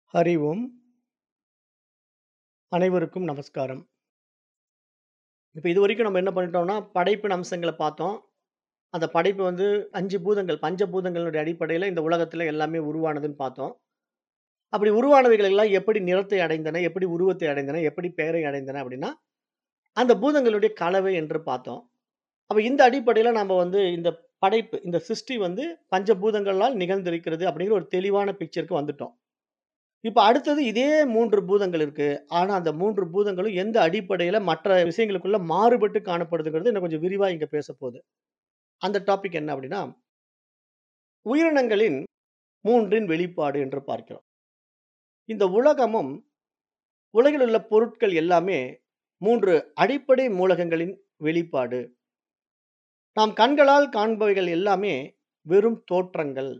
ஹரி ஓம். அனைவருக்கும் நமஸ்காரம். இப்ப இதுவரைக்கும் நம்ம என்ன பண்ணிட்டோம்னா, படைப்பின் அம்சங்கள பார்த்தோம். அந்த படைப்பு வந்து 5 பூதங்கள், பஞ்சபூதங்களுடைய அடிப்படையில இந்த உலகத்துல எல்லாமே உருவானதுன்னு பார்த்தோம். அப்படி உருவானவைகள் எல்லாம் எப்படி நிறத்தை அடைந்தன, எப்படி உருவத்தை அடைந்தன, எப்படி பெயரை அடைந்தன அப்படின்னா, அந்த பூதங்களுடைய கலவை என்று பார்த்தோம். அப்ப இந்த அடிப்படையில நாம வந்து இந்த படைப்பு, இந்த சிருஷ்டி வந்து பஞ்சபூதங்களால் நிகழ்ந்திருக்கிறது அப்படிங்கிற ஒரு தெளிவான பிக்சருக்கு வந்துட்டோம். இப்ப அடுத்தது இதே 3 பூதங்கள் இருக்கு. ஆனா அந்த 3 பூதங்களும் எந்த அடிப்படையில மற்ற விஷயங்களுக்குள்ள மாறுபட்டு காணப்படுதுங்கிறது இன்னும் கொஞ்சம் விரிவா இங்க பேசப்போது. அந்த டாபிக் என்ன அப்படின்னா, உயிரினங்களின் 3ன் வெளிப்பாடு என்று பார்க்கிறோம். இந்த உலகமும், உலகில் உள்ள பொருட்கள் எல்லாமே 3 அடிப்படை மூலகங்களின் வெளிப்பாடு. நாம் கண்களால் காண்பவைகள் எல்லாமே வெறும் தோற்றங்கள்.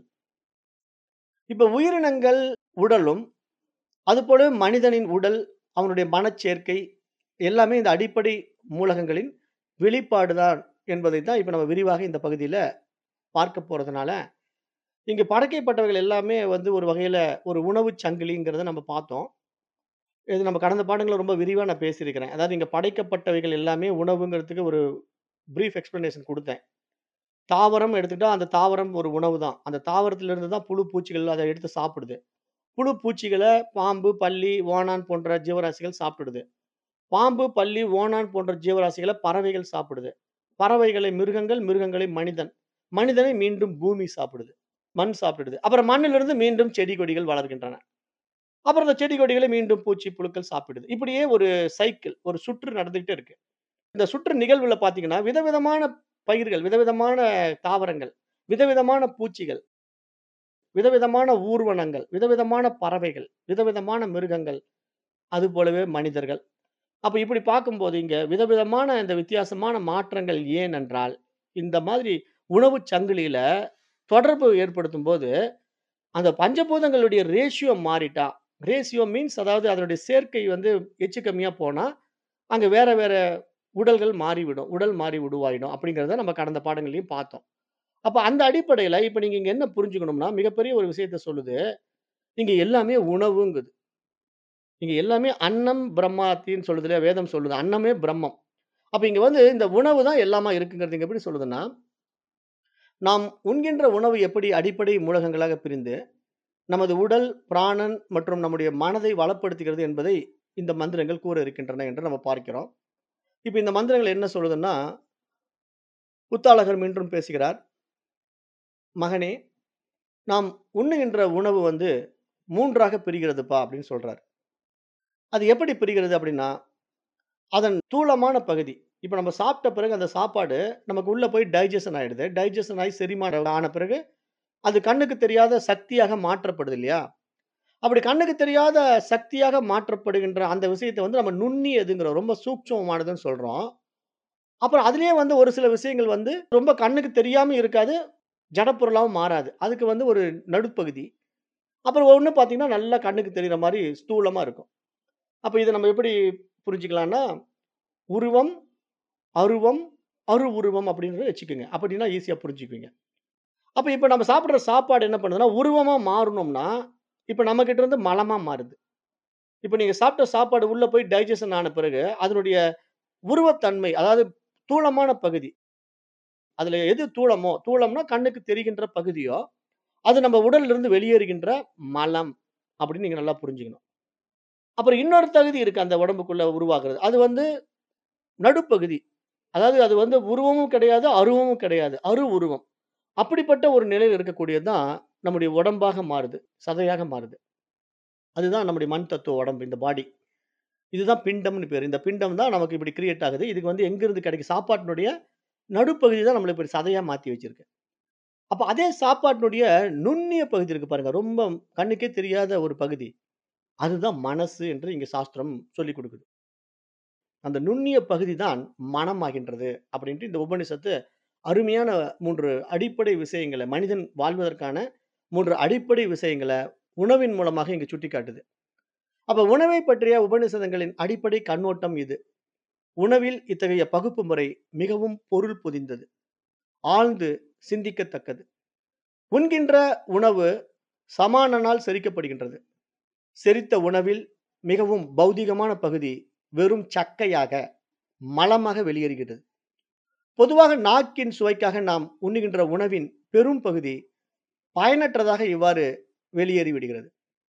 இப்ப உயிரினங்கள் உடலும், அதுபோல மனிதனின் உடல், அவனுடைய மனச்சேர்க்கை எல்லாமே இந்த அடிப்படை மூலகங்களின் வெளிப்பாடு தான் என்பதை தான் இப்ப நம்ம விரிவாக இந்த பகுதியில பார்க்க போறதுனால, இங்கு படைக்கப்பட்டவைகள் எல்லாமே வந்து ஒரு வகையில ஒரு உணவுச் சங்கிலிங்கிறத நம்ம பார்த்தோம். இது நம்ம கடந்த பாடங்கள்ல ரொம்ப விரிவா நான் பேசியிருக்கிறேன். அதாவது இங்க படைக்கப்பட்டவைகள் எல்லாமே உணவுங்கிறதுக்கு ஒரு பிரீஃப் எக்ஸ்ப்ளனேஷன் குடுத்தேன். தாவரம் எடுத்துக்கிட்டா, அந்த தாவரம் ஒரு உணவு தான். அந்த தாவரத்திலிருந்து தான் புழு, பூச்சிகள் அத எடுத்து சாப்பிடுது. புழு, பூச்சிகள பாம்பு, பல்லி, ஓணான் போன்ற ஜீவராசிகள் சாப்பிட்டுடுது. பாம்பு, பல்லி, ஓணான் போன்ற ஜீவராசிகள பறவைகள் சாப்பிடுது. பறவைகளை மிருகங்கள், மிருகங்களை மனிதன். மனிதனை மீண்டும் பூமி சாப்பிடுது. மண் சாப்பிடுது. அப்புறம் மண்ணிலிருந்து மீண்டும் செடி, கொடிகள் வளர்கின்றன. அப்புறம் அந்த செடி, கொடிகளை மீண்டும் பூச்சி, புழுக்கள் சாப்பிடுது. இப்படியே ஒரு சைக்கிள், ஒரு சுற்று நடந்துகிட்டே இருக்கு. இந்த சுற்று நிகழ்வுல பார்த்தீங்கன்னா, விதவிதமான பயிர்கள், விதவிதமான தாவரங்கள், விதவிதமான பூச்சிகள், விதவிதமான ஊர்வனங்கள், விதவிதமான பறவைகள், விதவிதமான மிருகங்கள், அதுபோலவே மனிதர்கள். அப்ப இப்படி பார்க்கும்போது இங்க விதவிதமான இந்த வித்தியாசமான மாற்றங்கள் ஏன் என்றால், இந்த மாதிரி உணவுச் சங்கிலியில தொடர்பு ஏற்படுத்தும்போது, அந்த பஞ்சபூதங்களுடைய ரேஷியோ மாறிட்டா, ரேஷியோ மீன்ஸ் அதாவது அதனுடைய சேர்க்கை வந்து எச்சு கம்மியா போனா, அங்க வேற வேற உடல்கள் மாறிவிடும். உடல் மாறி உருவாயிடும். அப்படிங்கிறத நம்ம கடந்த பாடங்கள்லயும் பார்த்தோம். அப்ப அந்த அடிப்படையில இப்ப நீங்க இங்க என்ன புரிஞ்சுக்கணும்னா, மிகப்பெரிய ஒரு விஷயத்த சொல்லுது. இங்க எல்லாமே உணவுங்குது. இங்க எல்லாமே அன்னம் பிரம்மாத்தின்னு சொல்லுது இல்லையா? வேதம் சொல்லுது. அன்னமே பிரம்மம். அப்ப இங்க வந்து இந்த உணவு தான் எல்லாமா இருக்குங்கிறது இங்க எப்படி சொல்லுதுன்னா, நாம் உண்கின்ற உணவு எப்படி அடிப்படை மூலகங்களாக பிரிந்து, நமது உடல், பிராணன் மற்றும் நம்முடைய மனதை வளப்படுத்துகிறது என்பதை இந்த மந்திரங்கள் கூற இருக்கின்றன என்று நம்ம பார்க்கிறோம். இப்ப இந்த மந்திரங்கள் என்ன சொல்லுதுன்னா, புத்தாளகர் மீண்டும் பேசுகிறார். மகனே, நாம் உண்ணுகின்ற உணவு வந்து 3ஆக பிரிகிறதுப்பா அப்படின்னு சொல்றார். அது எப்படி பிரிகிறது அப்படின்னா, அதன் தூலமான பகுதி. இப்ப நம்ம சாப்பிட்ட பிறகு அந்த சாப்பாடு நமக்கு உள்ள போய் டைஜஷன் ஆயிடுது. டைஜஷன் ஆயி செரிமானம் ஆன பிறகு, அது கண்ணுக்கு தெரியாத சக்தியாக மாற்றப்படுது இல்லையா? அப்படி கண்ணுக்கு தெரியாத சக்தியாக மாற்றப்படுகின்ற அந்த விஷயத்த வந்து நம்ம நுண்ணியதுங்கிறோம். ரொம்ப சூட்சுமமானதுன்னு சொல்றோம். அப்புறம் அதிலேயே வந்து ஒரு சில விஷயங்கள் வந்து ரொம்ப கண்ணுக்கு தெரியாம இருக்காது. ஜடப்பொருளாவும் மாறாது. அதுக்கு வந்து ஒரு நடுப்பகுதி. அப்புறம் ஒண்ணு பார்த்தீங்கன்னா, நல்லா கண்ணுக்கு தெரியிற மாரி ஸ்தூலமா இருக்கும். அப்ப இத நம்ம எப்படி புரிஞ்சுக்கலாம்னா, உருவம், அருவம், அரு உருவம் அப்படின்றத வச்சுக்கங்க. அப்படின்னா ஈஸியா புரிஞ்சுக்குவீங்க. அப்ப இப்ப நம்ம சாப்பிடுற சாப்பாடு என்ன பண்ணுதுன்னா, உருவமா மாறணும்னா, இப்ப நம்மகிட்ட இருந்து மலமா மாறுது. இப்ப நீங்க சாப்பிட்ட சாப்பாடு உள்ள போய் டைஜஷன் ஆன பிறகு, அதனுடைய உருவத்தன்மை, அதாவது தூலமான பகுதி. அதுல எது தூலமோ, தூலம்னா கண்ணுக்கு தெரிகின்ற பகுதியோ, அது நம்ம உடல்ல இருந்து வெளியேறுகின்ற மலம் அப்படின்னு நீங்க நல்லா புரிஞ்சுக்கணும். அப்புறம் இன்னொரு தகுதி இருக்கு அந்த உடம்புக்குள்ள உருவாகுறது. அது வந்து நடுப்பகுதி. அதாவது அது வந்து உருவமும் கிடையாது, அருவமும் கிடையாது. அரு உருவம். அப்படிப்பட்ட ஒரு நிலையில இருக்கக்கூடியது தான் நம்முடைய உடம்பாக மாறுது. சதையாக மாறுது. அதுதான் நம்முடைய மண் தத்துவ உடம்பு, இந்த பாடி. இதுதான் பிண்டம்னு பேரு. இந்த பிண்டம் தான் நமக்கு இப்படி கிரியேட் ஆகுது. இதுக்கு வந்து எங்கிருந்து கிடைக்கும்? சாப்பாட்டினுடைய நடுப்பகுதி தான் நம்மள இப்படி சதையா மாத்தி வச்சிருக்கு. அப்ப அதே சாப்பாட்டினுடைய நுண்ணிய பகுதி இருக்கு பாருங்க. ரொம்ப கண்ணுக்கே தெரியாத ஒரு பகுதி. அதுதான் மனசு என்று இங்க சாஸ்திரம் சொல்லிக் குடுக்குது. அந்த நுண்ணிய பகுதி தான் மனமாகின்றது அப்படின்ட்டு இந்த உபநிஷத்து அருமையான 3 அடிப்படை விஷயங்கள மனிதன் வாழ்வதற்கான 3 அடிப்படை விஷயங்கள உணவின் மூலமாக இங்கு சுட்டிக்காட்டுது. அப்ப உணவை பற்றிய உபநிஷதங்களின் அடிப்படை கண்ணோட்டம் இது. உணவில் இத்தகைய பகுப்பு முறை மிகவும் பொருள் பொதிந்தது. ஆழ்ந்து சிந்திக்கத்தக்கது. உண்கின்ற உணவு சமானனால் செரிக்கப்படுகின்றது. செரித்த உணவில் மிகவும் பௌதிகமான பகுதி வெறும் சக்கையாக, மலமாக வெளியேறுகிறது. பொதுவாக நாக்கின் சுவைக்காக நாம் உண்ணுகின்ற உணவின் பெரும் பகுதி பயனற்றதாக இவ்வாறு வெளியேறி விடுகிறது.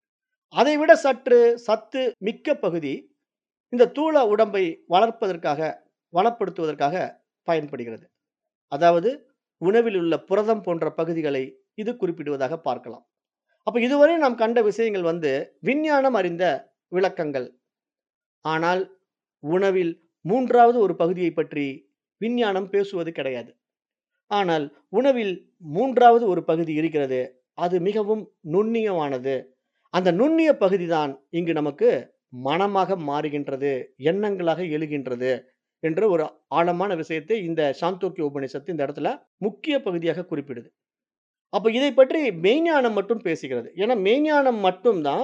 அதைவிட சற்று சத்து மிக்க பகுதி இந்த தூள உடம்பை வளர்ப்பதற்காக, வளப்படுத்துவதற்காக பயன்படுகிறது. அதாவது உணவில் உள்ள புரதம் போன்ற பகுதிகளை இது குறிப்பிடுவதாக பார்க்கலாம். அப்ப இதுவரை நாம் கண்ட விஷயங்கள் வந்து விஞ்ஞானம் அறிந்த விளக்கங்கள். ஆனால் உணவில் 3வது ஒரு பகுதியைப் பற்றி விஞ்ஞானம் பேசுவது கிடையாது. ஆனால் உணவில் 3வது ஒரு பகுதி இருக்கிறது. அது மிகவும் நுண்ணியமானது. அந்த நுண்ணிய பகுதி தான் இங்கு நமக்கு மனமாக மாறுகின்றது, எண்ணங்களாக எழுகின்றது என்ற ஒரு ஆழமான விஷயத்தை இந்த சாந்தோக்கிய உபநிஷத்து இந்த இடத்துல முக்கிய பகுதியாக குறிப்பிடுது. அப்ப இதைப் பற்றி மெய்ஞானம் மட்டும் பேசுகிறது. ஏன்னா மெய்ஞானம் மட்டும் தான்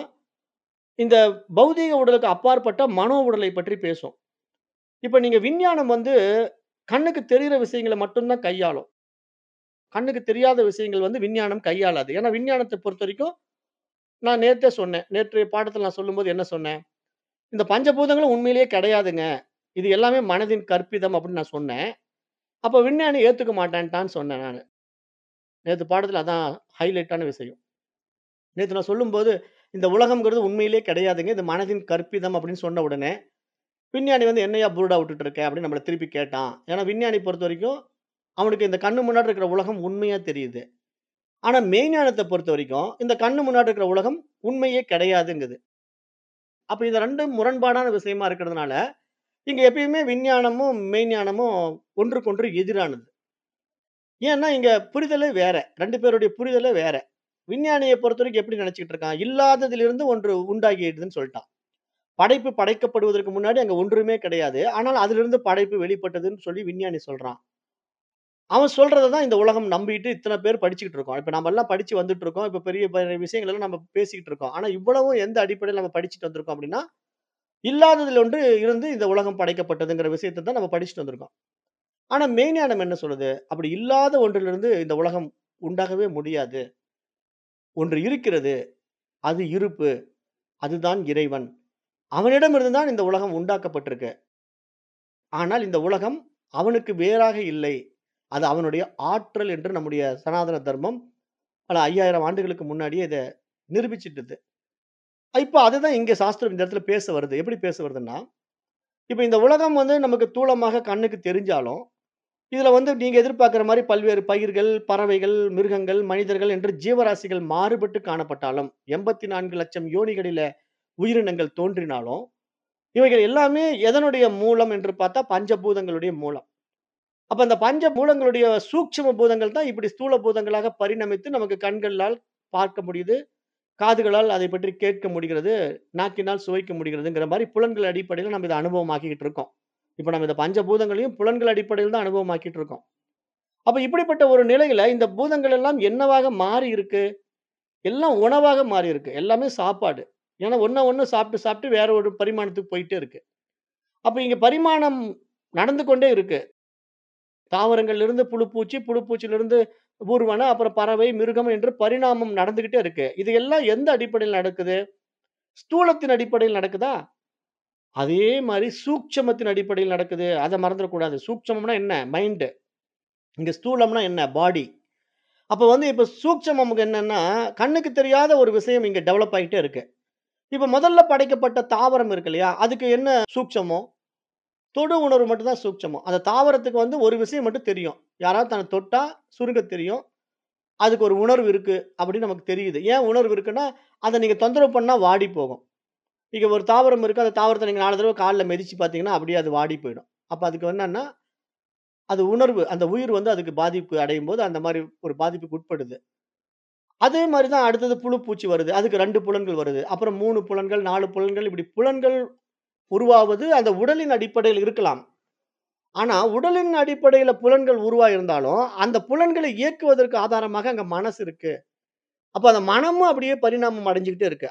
இந்த பௌதீக உடலுக்கு அப்பாற்பட்ட மனோ உடலை பற்றி பேசும். இப்ப நீங்க விஞ்ஞானம் வந்து கண்ணுக்கு தெரியிற விஷயங்கள மட்டும் தான் கையாளும். கண்ணுக்கு தெரியாத விஷயங்கள் வந்து விஞ்ஞானம் கையாளாது. ஏன்னா விஞ்ஞானத்த பொறுத்தவரைக்கும் நான் நேத்தே சொன்னேன். நேற்றைய பாடத்துல நான் சொல்லும்போது என்ன சொன்னேன்? இந்த பஞ்சபூதங்களும் உண்மையிலேயே கிடையாதுங்க. இது எல்லாமே மனதின் கற்பிதம் அப்படின்னு நான் சொன்னேன். அப்ப விஞ்ஞானி ஏத்துக்க மாட்டேன்ட்டான்னு சொன்னேன் நானு. நேத்து பாடத்துல அதான் ஹைலைட்டான விஷயம். நேத்து நான் சொல்லும்போது, இந்த உலகம்ங்கிறது உண்மையிலேயே கிடையாதுங்க. இது மனதின் கற்பிதம் அப்படின்னு சொன்ன உடனே, விஞ்ஞானி வந்து என்னய்யா புருடா விட்டுட்டு இருக்க? அப்படின்னு நம்மள திருப்பி கேட்டான். ஏன்னா விஞ்ஞானி பொறுத்தவரைக்கும், அவனுக்கு இந்த கண்ணு முன்னாடி இருக்கிற உலகம் உண்மையா தெரியுது. ஆனா மெய்ஞானத்த பொறுத்தவரைக்கும், இந்த கண்ணு முன்னாடி இருக்கிற உலகம் உண்மையே கிடையாதுங்குது. அப்ப இது 2ம் முரண்பாடான விஷயமா இருக்கிறதுனால, இங்க எப்பயுமே விஞ்ஞானமும், மெய்ஞானமும் ஒன்றுக்கொன்று எதிரானது. ஏன்னா இங்க புரிதலே வேற. 2 பேருடைய புரிதலே வேற. விஞ்ஞானிய பொறுத்தவரைக்கும் எப்படி நினைச்சுக்கிட்டு இருக்கான்? இல்லாததிலிருந்து ஒன்று உண்டாகிடுதுன்னு சொல்ட்டான். படைப்பு படைக்கப்படுவதற்கு முன்னாடி அங்க ஒன்றுமே கிடையாது. ஆனால் அதிலிருந்து படைப்பு வெளிப்பட்டதுன்னு சொல்லி விஞ்ஞானி சொல்றான். அவன் சொல்றத தான் இந்த உலகம் நம்பிட்டு இத்தன பேர் படிச்சுக்கிட்டு இருக்கோம். இப்ப நம்மல்லாம் படிச்சு வந்துட்டு இருக்கோம். இப்ப பெரிய பெரிய விஷயங்கள் எல்லாம் நம்ம பேசிக்கிட்டு இருக்கோம். ஆனா இவ்வளவும் எந்த அடிப்படையில நம்ம படிச்சுட்டு வந்திருக்கோம் அப்படின்னா, இல்லாததில் ஒன்று இருந்து இந்த உலகம் படைக்கப்பட்டதுங்கிற விஷயத்த தான் நம்ம படிச்சுட்டு வந்திருக்கோம். ஆனா மெய்ஞானம் என்ன சொல்லுது? அப்படி இல்லாத ஒன்றிலிருந்து இந்த உலகம் உண்டாகவே முடியாது. ஒன்று இருக்கிறது. அது இருப்பு. அதுதான் இறைவன். அவனிடமிருந்து தான் இந்த உலகம் உண்டாக்கப்பட்டிருக்கு. ஆனால் இந்த உலகம் அவனுக்கு வேறாக இல்லை. அது அவனுடைய ஆற்றல் என்று நம்முடைய சனாதன தர்மம் பல 5000 ஆண்டுகளுக்கு முன்னாடியே இத நிரூபிச்சுட்டுது. இப்ப அதுதான் இங்க சாஸ்திரம் இந்த இடத்துல பேச வருது. எப்படி பேச வருதுன்னா, இப்ப இந்த உலகம் வந்து நமக்கு தூலமாக கண்ணுக்கு தெரிஞ்சாலும், இதுல வந்து நீங்க எதிர்பார்க்கிற மாரி பல்வேறு பயிர்கள், பறவைகள், மிருகங்கள், மனிதர்கள் என்று ஜீவராசிகள் மாறுபட்டு காணப்பட்டாலும், 84,00,000 யோனிகளில உயிரினங்கள் தோன்றினாலும், இவைகள் எல்லாமே எதனுடைய மூலம் என்று பார்த்தா பஞ்சபூதங்களுடைய மூலம். அப்ப அந்த பஞ்ச மூலங்களுடைய சூட்சும பூதங்கள் தான் இப்படி ஸ்தூல பூதங்களாக பரிணமித்து நமக்கு கண்களால் பார்க்க முடியுது. காதுகளால் அதைப் பற்றி கேட்க முடிகிறது. நாக்கினால் சுவைக்க முடிகிறதுங்கிற மாரி புலன்கள் அடிப்படையில நம்ம இத அனுபவமாக்கிக்கிட்டு இருக்கோம். இப்ப நம்ம இந்த பஞ்சபூதங்களையும் புலன்கள் அடிப்படையில் தான் அனுபவமாக்கிட்டு இருக்கோம். அப்ப இப்படிப்பட்ட ஒரு நிலையில இந்த பூதங்கள் எல்லாம் என்னவாக மாறி இருக்கு? எல்லாம் உணவாக மாறி இருக்கு. எல்லாமே சாப்பாடு. ஏன்னா ஒண்ண ஒண்ணு சாப்பிட்டு சாப்பிட்டு வேற ஒரு பரிமாணத்துக்கு போயிட்டே இருக்கு. அப்ப இங்க பரிமாணம் நடந்து கொண்டே இருக்கு. தாவரங்கள்லிருந்து புழு பூச்சி, புழு பூச்சியிலிருந்து ஊர்வன, அப்புறம் பறவை, மிருகம் என்று பரிணாமம் நடந்துகிட்டே இருக்கு. இது எல்லாம் எந்த அடிப்படையில் நடக்குது? ஸ்தூலத்தின் அடிப்படையில் நடக்குதா? அதே மாரி சூட்சமத்தின் அடிப்படையில் நடக்குது. அத மறந்துறக்கூடாது. சூட்சமம்னா என்ன? மைண்ட். இங்க ஸ்தூலம்னா என்ன? பாடி. அப்ப வந்து இப்ப சூட்சமம் என்னன்னா, கண்ணுக்கு தெரியாத ஒரு விஷயம் இங்க டெவலப் ஆயிட்டே இருக்கு. இப்ப முதல்ல படைக்கப்பட்ட தாவரம் இருக்கு இல்லையா? அதுக்கு என்ன சூட்சமம்? தொடு உணர்வு மட்டும் தான் சூட்சமம். அந்த தாவரத்துக்கு வந்து ஒரு விஷயம் மட்டும் தெரியும். யாராவது தன்ன தொட்டா சுருங்க தெரியும். அதுக்கு ஒரு உணர்வு இருக்கு அப்படின்னு நமக்கு தெரியுது. ஏன் உணர்வு இருக்குன்னா, அத நீங்க தொந்தரவு பண்ணா வாடி போகும். இங்க ஒரு தாவரம் இருக்கு. அந்த தாவரத்த நீங்க 4 தடவ கால்ல மிதிச்சு பார்த்தீங்கன்னா, அப்படியே அது வாடி போயிடும். அப்ப அதுக்கு என்னன்னா, அது உணர்வு. அந்த உயிர் வந்து அதுக்கு பாதிப்பு அடையும்போது அந்த மாரி ஒரு பாதிப்புக்கு உட்படுது. அதே மாரி தான் அடுத்தது புழு பூச்சி வருது. அதுக்கு 2 புலன்கள் வருது. அப்புறம் 3 புலன்கள், 4 புலன்கள் இப்படி புலன்கள் உருவாவது அந்த உடலின் அடிப்படையில் இருக்கலாம். ஆனா, உடலின் அடிப்படையில புலன்கள் உருவாயிருந்தாலும், அந்த புலன்களை இயக்குவதற்கு ஆதாரமாக அங்க மனசு இருக்கு. அப்ப அந்த மனமும் அப்படியே பரிணாமம் அடைஞ்சுகிட்டே இருக்கு.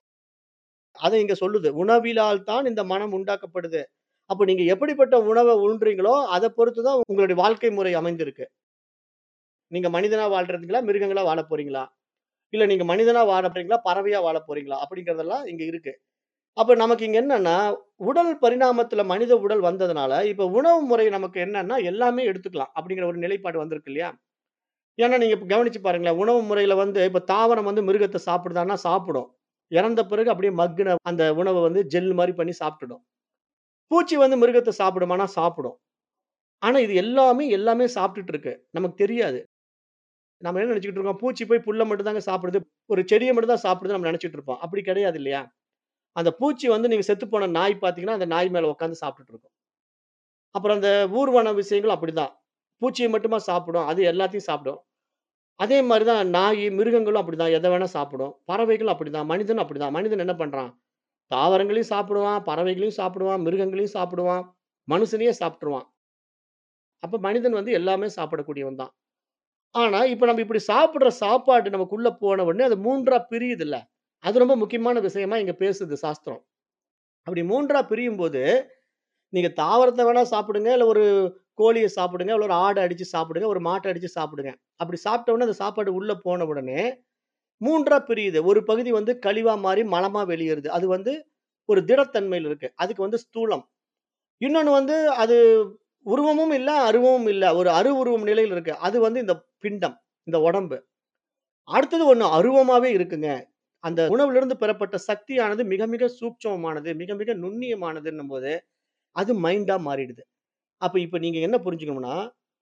அத இங்க சொல்லுது. உணவிலால் தான் இந்த மனம் உண்டாக்கப்படுது. அப்ப நீங்க எப்படிப்பட்ட உணவ உண்றீங்களோ, அத பொறுத்து தான் உங்களுடைய வாழ்க்கை முறை அமைந்திருக்கு. நீங்க மனிதனா வாழ்றீங்களா? மிருகங்களா வாழப் போறீங்களா? இல்ல நீங்க மனிதனா வாழப் போறீங்களா? பறவையா வாழப் போறீங்களா? அப்படிங்கிறதெல்லாம் இங்க இருக்கு. அப்ப நமக்கு இங்க என்னன்னா, உடல் பரிணாமத்துல மனித உடல் வந்ததுனால, இப்ப உணவு முறை நமக்கு என்னன்னா, எல்லாமே எடுத்துக்கலாம். அப்படிங்கிற ஒரு நிலைப்பாடு வந்திருக்கு இல்லையா? ஏன்னா நீங்க இப்ப கவனிச்சு பாருங்களேன். உணவு முறையில வந்து இப்ப தாவரம் வந்து மிருகத்த சாப்பிடுதான்னா சாப்பிடும். இறந்த பிறகு அப்படியே மக்குன அந்த உணவ வந்து ஜெல் மாரி பண்ணி சாப்பிட்டுடும். பூச்சி வந்து மிருகத்த சாப்பிடுமான்னா சாப்பிடும். ஆனா இது எல்லாமே எல்லாமே சாப்பிட்டுட்டு இருக்கு. நமக்கு தெரியாது. நம்ம என்ன நெனச்சுக்கிட்டு இருக்கோம், பூச்சி போய் புல்ல மட்டும் தாங்க சாப்பிடுது. ஒரு செடிய மட்டும் தான் சாப்பிடுதுன்னு நம்ம நெனச்சுட்டு இருப்போம். அப்படி கிடையாது இல்லையா? அந்த பூச்சி வந்து நீங்க செத்துப்போன நாய் பார்த்தீங்கன்னா, அந்த நாய் மேல உட்கார்ந்து சாப்பிட்டுட்டு இருக்கும். அப்புறம் அந்த ஊர்வன விஷயங்களும் அப்படிதான். பூச்சிய மட்டுமா சாப்பிடும். அது எல்லாத்தையும் சாப்பிடும். அதே மாரி தான் நாயி, மிருகங்களும் அப்படிதான். எத வேணா சாப்பிடும். பறவைகளும் அப்படிதான். மனிதனும் அப்படிதான். மனிதன் என்ன பண்றான்? தாவரங்களையும் சாப்பிடுவான், பறவைகளையும் சாப்பிடுவான், மிருகங்களையும் சாப்பிடுவான், மனுஷனையே சாப்ட்டுருவான். அப்ப மனிதன் வந்து எல்லாமே சாப்பிடக்கூடியவன் தான். ஆனா, இப்ப நம்ம இப்படி சாப்பிடுற சாப்பாடு நமக்குள்ள போன உடனே அது 3ஆ பிரியுதுல்ல. அது ரொம்ப முக்கியமான விஷயமா இங்க பேசுது சாஸ்திரம். அப்படி 3ஆ பிரியும்போது, நீங்க தாவரத்த வேணா சாப்பிடுங்க, இல்ல ஒரு கோழிய சாப்பிடுங்க, இல்ல ஒரு ஆட அடிச்சு சாப்பிடுங்க, ஒரு மாட்ட அடிச்சு சாப்பிடுங்க. அப்படி சாப்பிட்ட உடனே அந்த சாப்பாடு உள்ள போன உடனே 3ஆ பிரியுது. ஒரு பகுதி வந்து கழிவா மாறி மலமா வெளியேறுது. அது வந்து ஒரு திடத்தன்மையில இருக்கு. அதுக்கு வந்து ஸ்தூலம். இன்னொன்னு வந்து அது உருவமும் இல்ல, அருவமும் இல்ல. ஒரு அருவுருவம் நிலையில இருக்கு. அது வந்து இந்த பிண்டம், இந்த உடம்பு. அடுத்தது ஒண்ணு அருவமாவே இருக்குங்க. அந்த உணவிலிருந்து பெறப்பட்ட சக்தியானது மிக மிக சூட்சமமானது, மிக மிக நுண்ணியமானதுன்னும்போது, அது மைண்டா மாறிடுது. அப்ப இப்ப நீங்க என்ன புரிஞ்சுக்கணும்னா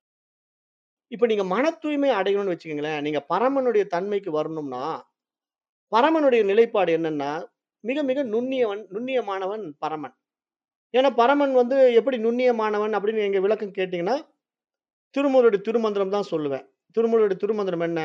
இப்ப நீங்க மன தூய்மை அடையணும்னு வச்சுக்கங்களேன், நீங்க பரமனுடைய தன்மைக்கு வரணும்னா, பரமனுடைய நிலைப்பாடு என்னன்னா, மிக மிக நுண்ணியவன் நுண்ணியமானவன் பரமன். ஏன்னா பரமன் வந்து எப்படி நுண்ணியமானவன் அப்படின்னு நீங்க விளக்கம் கேட்டீங்கன்னா, திருமூலருடைய திருமந்திரம் தான் சொல்லுவேன். திருமூலருடைய திருமந்திரம் என்ன?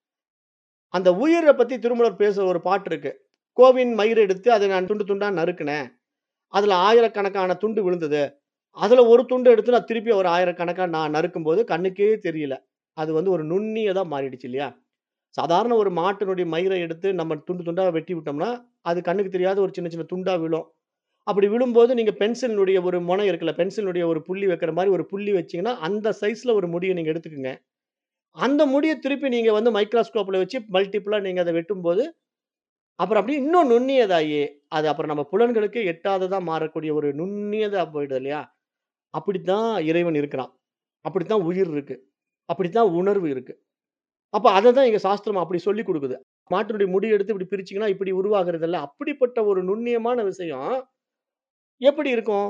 அந்த உயிர பத்தி திருமூலர் பேசுற ஒரு பாட்டு இருக்கு. "கோவின் மயிர் எடுத்து அதை நான் துண்டு துண்டா நறுக்குனேன். அதுல ஆயிரக்கணக்கான துண்டு விழுந்தது. அதுல ஒரு துண்டு எடுத்து நான் திருப்பி ஒரு ஆயிரக்கணக்கா நான் நறுக்கும்போது கண்ணுக்கே தெரியல. அது வந்து ஒரு நுண்ணியதா மாறிடுச்சு இல்லையா? சாதாரண ஒரு மாட்டினுடைய மயிர எடுத்து நம்ம துண்டு துண்டா வெட்டி விட்டோம்னா, அது கண்ணுக்கு தெரியாத ஒரு சின்ன சின்ன துண்டா விழும். அப்படி விழும்போது நீங்க பென்சிலினுடைய ஒரு முனை இருக்குல்ல, பென்சிலினுடைய ஒரு புள்ளி வைக்கிற மாரி ஒரு புள்ளி வச்சீங்கன்னா, அந்த சைஸ்ல ஒரு முடிய நீங்க எடுத்துக்கங்க. அந்த முடிய திருப்பி நீங்க வந்து மைக்ரோஸ்கோப்ல வச்சு மல்டிபிளா நீங்க அத வெட்டும்போது, அப்புறம் அப்படியே இன்னும் நுண்ணியதாயி, அது அப்புறம் நம்ம புலன்களுக்கே எட்டாததா மாறக்கூடிய ஒரு நுண்ணியதா போயிடுது இல்லையா? அப்படித்தான் இறைவன் இருக்கிறான். அப்படித்தான் உயிர் இருக்கு. அப்படித்தான் உணர்வு இருக்கு. அப்ப அததான் எங்க சாஸ்திரம் அப்படி சொல்லிக் குடுக்குது. மாட்டினுடைய முடி எடுத்து இப்படி பிரிச்சீங்கன்னா, இப்படி உருவாகுறதில்ல. அப்படிப்பட்ட ஒரு நுண்ணியமான விஷயம் எப்படி இருக்கும்?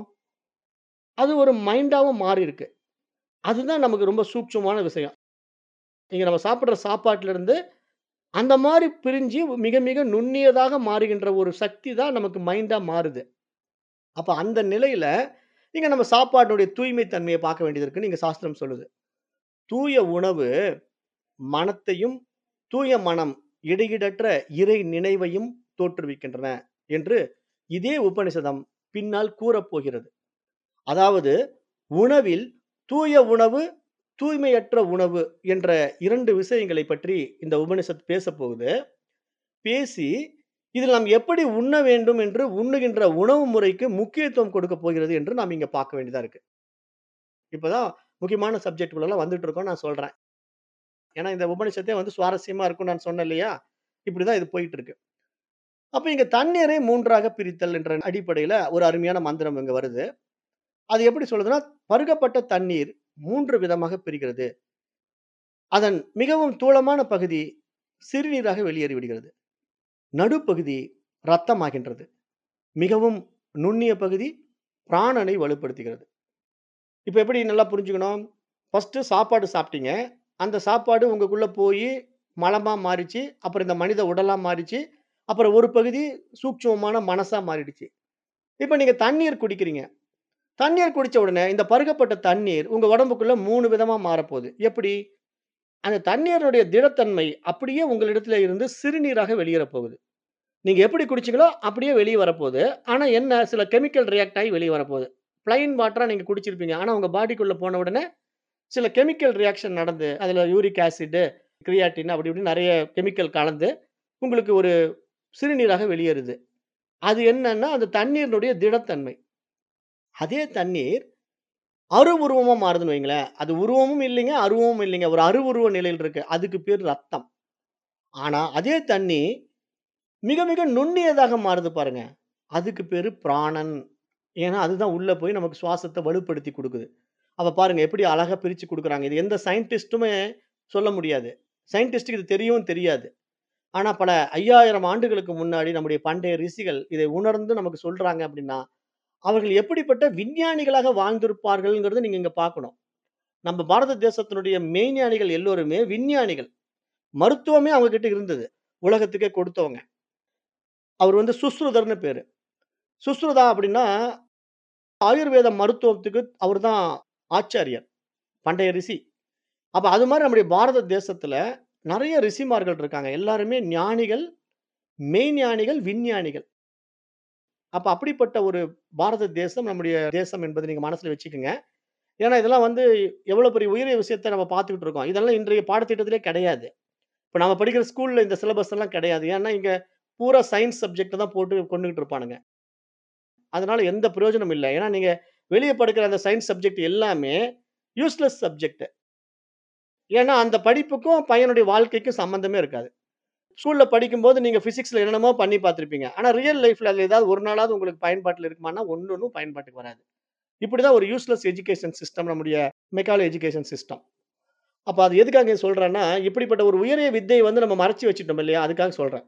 அது ஒரு மைண்டாவும் மாறியிருக்கு. அதுதான் நமக்கு ரொம்ப சூட்சமமான விஷயம். இங்க நம்ம சாப்பிடுற சாப்பாட்டுலருந்து, அந்த மாரி பிரிஞ்சு மிக மிக நுண்ணியதாக மாறுகின்ற ஒரு சக்தி தான் நமக்கு மைண்டா மாறுது. அப்ப அந்த நிலையில, இங்க நம்ம சாப்பாட்டுடைய தூய்மை தன்மைய பார்க்க வேண்டியது இருக்குன்னு இங்க சாஸ்திரம் சொல்லுது. தூய உணவு மனத்தையும், தூய மனம் இடையீடற்ற இறை நினைவையும் தோற்றுவிக்கின்றன என்று இதே உபநிஷதம் பின்னால் கூறப்போகிறது. அதாவது உணவில் தூய உணவு, தூய்மையற்ற உணவு என்ற 2 விஷயங்களை பற்றி இந்த உபனிஷத் பேசப்போகுது. பேசி, இதில் நாம் எப்படி உண்ண வேண்டும் என்று உண்ணுகின்ற உணவு முறைக்கு முக்கியத்துவம் கொடுக்கப் போகிறது என்று நாம் இங்க பார்க்க வேண்டியதா இருக்கு. இப்பதான் முக்கியமான சப்ஜெக்ட்குள்ளலாம் வந்துட்டு இருக்கோம் நான் சொல்றேன். ஏன்னா இந்த உபனிஷத்தே வந்து சுவாரஸ்யமா இருக்கும்னு நான் சொன்னேன் இல்லையா? இப்படிதான் இது போயிட்டு இருக்கு. அப்ப இங்க தண்ணீரை 3ஆக பிரித்தல் என்ற அடிப்படையில ஒரு அருமையான மந்திரம் இங்க வருது. அது எப்படி சொல்லுதுன்னா, பருகப்பட்ட தண்ணீர் 3 விதமாக பிரிகிறது. அதன் மிகவும் தூளமான பகுதி சிறுநீராக வெளியேறி விடுகிறது. நடுப்பகுதி இரத்தமாகின்றது. மிகவும் நுண்ணிய பகுதி பிராணனை வலுப்படுத்துகிறது. இப்ப எப்படி நல்லா புரிஞ்சுக்கணும்? ஃபர்ஸ்ட்டு சாப்பாடு சாப்பிட்டீங்க. அந்த சாப்பாடு உங்களுக்குள்ள போயி மலமா மாறிச்சு. அப்புறம் இந்த மனித உடலா மாறிச்சு. அப்புறம் ஒரு பகுதி சூட்சுமமான மனசா மாறிடுச்சு. இப்ப நீங்க தண்ணீர் குடிக்கிறீங்க. தண்ணீர் குடிச்ச உடனே இந்த பருகப்பட்ட தண்ணீர் உங்க உடம்புக்குள்ள 3 விதமா மாறப்போகுது. எப்படி? அந்த தண்ணீருடைய திடத்தன்மை அப்படியே உங்களிடத்தில இருந்து சிறுநீராக வெளியேறப் போகுது. நீங்க எப்படி குடிச்சீங்களோ அப்படியே வெளிய வரப்போகுது. ஆனா என்ன சில கெமிக்கல் ரியாக்ட் ஆயி வெளிய வரப்போகுது. பிளெயின் வாட்டரா நீங்க குடிச்சிருப்பீங்க. ஆனா உங்க பாடிக்குள்ள போன உடனே சில கெமிக்கல் ரியாக்ஷன் நடந்து, அதுல யூரிக் ஆசிட், கிரியாட்டின் அப்படி இப்படின்னு நெறைய கெமிக்கல் கலந்து, உங்களுக்கு ஒரு சிறுநீராக வெளியேறுது. அது என்னன்னா, அந்த தண்ணீரினுடைய திடத்தன்மை. அதே தண்ணீர் அருவுருவமா மாறுதுன்னு வைங்களேன். அது உருவமும் இல்லைங்க, அருவமும் இல்லைங்க. ஒரு அருவுருவ நிலையில இருக்கு. அதுக்கு பேர் ரத்தம். ஆனா அதே தண்ணி மிக மிக நுண்ணியதாக மாறுது பாருங்க. அதுக்கு பேரு பிராணன். ஏன்னா, அதுதான் உள்ள போய் நமக்கு சுவாசத்த வலுப்படுத்தி குடுக்குது. அப்ப பாருங்க எப்படி அழகா பிரிச்சு குடுக்குறாங்க. இது எந்த சயின்டிஸ்ட்டுமே சொல்ல முடியாது. சயின்டிஸ்ட்டுக்கு இது தெரியவும் தெரியாது. ஆனா, பல 5000 ஆண்டுகளுக்கு முன்னாடி நம்முடைய பண்டைய ரிஷிகள் இதை உணர்ந்து நமக்கு சொல்றாங்க அப்படின்னா, அவர்கள் எப்படிப்பட்ட விஞ்ஞானிகளாக வாழ்ந்திருப்பார்கள்ங்கிறத நீங்க இங்க பார்க்கணும். நம்ம பாரத தேசத்தினுடைய மெய்ஞானிகள் எல்லோருமே விஞ்ஞானிகள். மருத்துவமே அவங்க கிட்ட இருந்தது. உலகத்துக்கே கொடுத்தவங்க. அவர் வந்து சுஷ்ருதர்ன்னு பேரு. சுஷ்ருதா அப்படின்னா, ஆயுர்வேத மருத்துவத்துக்கு அவர் தான் ஆச்சாரியர். பண்டைய ரிஷி. அப்ப அது மாரி நம்முடைய பாரத தேசத்துல நெறைய ரிஷிமார்கள் இருக்காங்க. எல்லாருமே ஞானிகள், மெய்ஞானிகள், விஞ்ஞானிகள். அப்ப அப்படிப்பட்ட ஒரு பாரத தேசம் நம்முடைய தேசம் என்பதை நீங்க மனசுல வச்சுக்கங்க. ஏன்னா, இதெல்லாம் வந்து எவ்வளோ பெரிய உயரிய விஷயத்த நம்ம பார்த்துக்கிட்டு இருக்கோம். இதெல்லாம் இன்றைய பாடத்திட்டத்திலே கிடையாது. இப்ப நம்ம படிக்கிற ஸ்கூல்ல இந்த சிலபஸ் எல்லாம் கிடையாது. ஏன்னா, இங்க பூரா சயன்ஸ் சப்ஜெக்ட்ட தான் போட்டு கொண்டுகிட்டு இருப்பானுங்க. அதனால எந்த பிரயோஜனமும் இல்ல. ஏன்னா, நீங்க வெளிய படிக்கிற அந்த சயன்ஸ் சப்ஜெக்ட் எல்லாமே யூஸ்லெஸ் சப்ஜெக்ட். ஏன்னா, அந்த படிப்புக்கும் பையனுடைய வாழ்க்கைக்கும் சம்மந்தமே இருக்காது. ஸ்கூல்ல படிக்கும்போது நீங்க பிசிக்ஸ்ல என்னென்னமோ பண்ணி பார்த்திருப்பீங்க. ஆனா, ரியல் லைஃப்ல அதுல ஏதாவது ஒரு நாளாவது உங்களுக்கு பயன்பாட்டுல இருக்குமான்னா, ஒண்ணும் பயன்பாட்டுக்கு வராது. இப்படிதான் ஒரு யூஸ்லெஸ் எஜுகேஷன் சிஸ்டம் நம்முடைய மெக்காலே எஜுகேஷன் சிஸ்டம். அப்ப அது எதுக்காக சொல்றேன்னா, இப்படிப்பட்ட ஒரு உயரிய வித்தை வந்து நம்ம மறைச்சு வச்சுட்டோம் இல்லையா? அதுக்காக சொல்றேன்.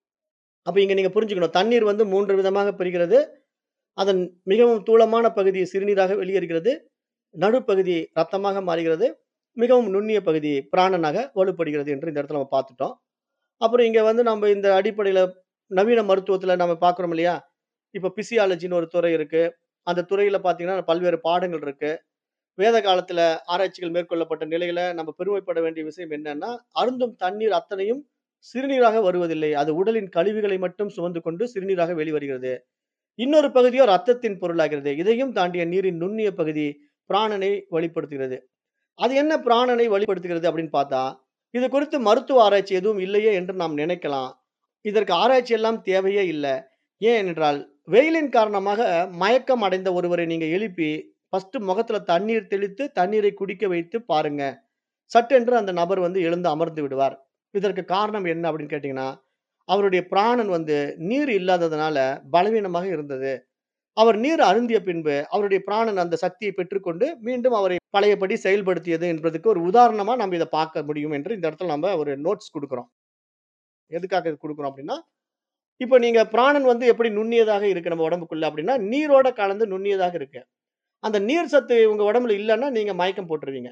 அப்ப இங்க நீங்க புரிஞ்சுக்கணும். தண்ணீர் வந்து 3 விதமாக பிரிகிறது. அதன் மிகவும் தூளமான பகுதி சிறுநீராக வெளியேறுகிறது. நடுப்பகுதி ரத்தமாக மாறுகிறது. மிகவும் நுண்ணிய பகுதி பிராணனாக வலுப்படுகிறது என்று இந்த இடத்துல நம்ம பார்த்துட்டோம். அப்புறம் இங்க வந்து நம்ம இந்த அடிப்படையில நவீன மருத்துவத்துல நம்ம பார்க்கிறோம் இல்லையா? இப்ப பிசியாலஜின்னு ஒரு துறை இருக்கு. அந்த துறையில பார்த்தீங்கன்னா, பல்வேறு பாடங்கள் இருக்கு. வேத காலத்துல ஆராய்ச்சிகள் மேற்கொள்ளப்பட்ட நிலையில நம்ம பெருமைப்பட வேண்டிய விஷயம் என்னன்னா, அருந்தும் தண்ணீர் அத்தனையும் சிறுநீராக வருவதில்லை. அது உடலின் கழிவுகளை மட்டும் சுமந்து கொண்டு சிறுநீராக வெளிவருகிறது. இன்னொரு பகுதியோ ரத்தத்தின் பொருளாகிறது. இதையும் தாண்டிய நீரின் நுண்ணிய பகுதி பிராணனை வழிப்படுத்துகிறது. அது என்ன பிராணனை வழிப்படுத்துகிறது அப்படின்னு பார்த்தா, இது குறித்து மருத்துவ ஆராய்ச்சி எதுவும் இல்லையே என்று நாம் நினைக்கலாம். இதற்கு ஆராய்ச்சி எல்லாம் தேவையே இல்ல. ஏன் என்றால், வெயிலின் காரணமாக மயக்கம் அடைந்த ஒருவரை நீங்க எழுப்பி, ஃபர்ஸ்ட் முகத்துல தண்ணீர் தெளித்து, தண்ணீரை குடிக்க வைத்து பாருங்க. சட்டென்று அந்த நபர் வந்து எழுந்து அமர்ந்து விடுவார். இதற்கு காரணம் என்ன அப்படின்னு கேட்டீங்கன்னா, அவருடைய பிராணன் வந்து நீர் இல்லாததுனால பலவீனமாக இருந்தது. அவர் நீர் அருந்திய பின்பு அவருடைய பிராணன் அந்த சக்தியை பெற்றுக்கொண்டு மீண்டும் அவரை பழையபடி செயல்படுத்தியது என்பதற்கு ஒரு உதாரணமா நம்ம இத பார்க்க முடியும் என்று இந்த இடத்துல நம்ம ஒரு நோட்ஸ் குடுக்குறோம். எதுக்காக இது குடுக்குறோம் அப்படின்னா, இப்ப நீங்க பிராணன் வந்து எப்படி நுண்ணியதாக இருக்கு நம்ம உடம்புக்குள்ள அப்படின்னா, நீரோட கலந்து நுண்ணியதாக இருக்கு. அந்த நீர் சத்து உங்க உடம்புல இல்லன்னா நீங்க மயக்கம் போட்டுருவீங்க.